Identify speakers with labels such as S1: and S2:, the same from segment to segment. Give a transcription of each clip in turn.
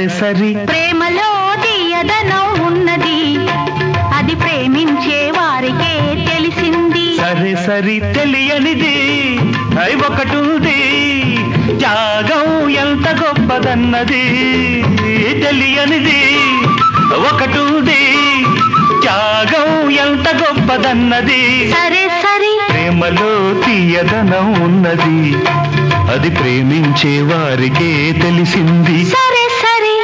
S1: సరే సరి
S2: ప్రేమలో తీయదనం ఉన్నది అది ప్రేమించే వారికే తెలిసింది
S1: సరే సరి తెలియనిది అయి ఒకటుంది త్యాగం ఎంత గొప్పదన్నది తెలియనిది ఒకటుంది త్యాగం ఎంత గొప్పదన్నది
S2: సరే సరి
S1: ప్రేమలో తీయదనం ఉన్నది అది ప్రేమించే వారికే తెలిసింది
S2: సరే సరి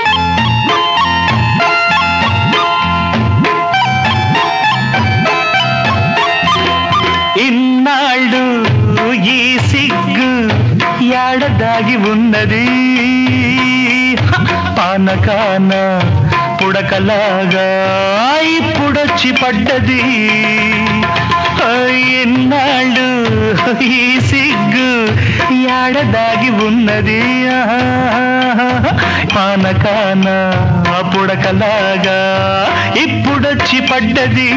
S1: ఇన్నాళ్ళు ఈ సిగ్గు ఏడదాగి ఉన్నది హ! పానకాన పుడకలాగా ఇప్పుడొచ్చి పడ్డది ఆ, ఇన్నాళ్ళు ఈ సిగ్గు ఏడదాగి ఉన్నది ఆహా! పానకాన పుడకలాగా ఇప్పుడొచ్చి పడ్డది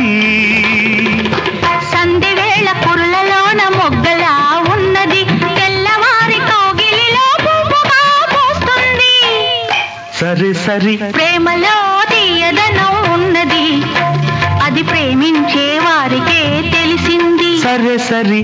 S2: సంధి వేళ కురులలోన మొగ్గలా ఉన్నది తెల్లవారి కౌగిలిలో పువ్వుగా పూస్తుంది
S1: సరే సరి
S2: ప్రేమలో తీయదనం ఉన్నది అది ప్రేమించే వారికే తెలిసింది
S1: సరే సరి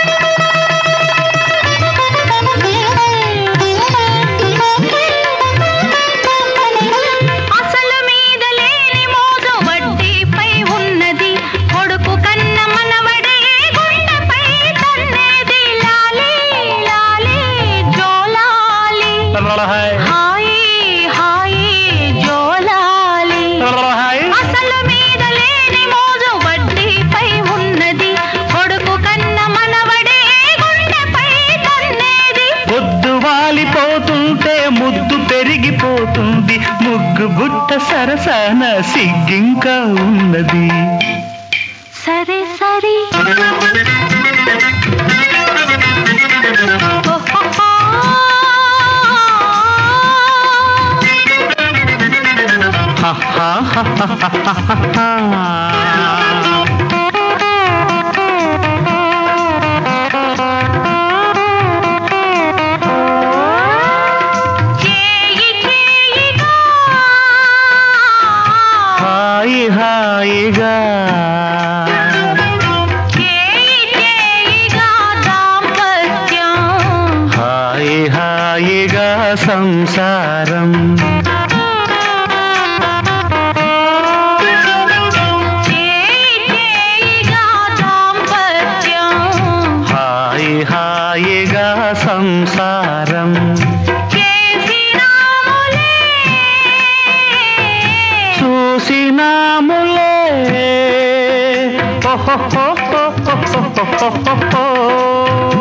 S2: అసలు మీద లేని మోజు వడ్డీపై ఉన్నది కొడుకు కన్న మనవడే గుండెపై తన్నేది లాలీ లాలీ జోలాలి హాయి హాయి జోలాలి అసలు మీద లేని మోజు వడ్డీపై ఉన్నది కొడుకు కన్న మనవడే గుండెపై తన్నేది
S1: పొద్దు వాలిపోతుంటే ముద్దు పెరిగిపోతుంది ముగ్గు బుట్ట సరసాన సిగ్గింకా ఉన్నది
S2: సరే సరి
S1: హ హ హ హ హ హ హ.
S2: చేయి చేయిగా
S1: హాయి హాయిగా
S2: చేయి చేయిగా దాంపత్యం
S1: హాయి హాయిగా సంసారం
S2: చేయి చేయిగా దాంపత్యం
S1: హాయి హాయిగా సంసారం
S2: చేసినాములే
S1: చూసినాములే ఓహో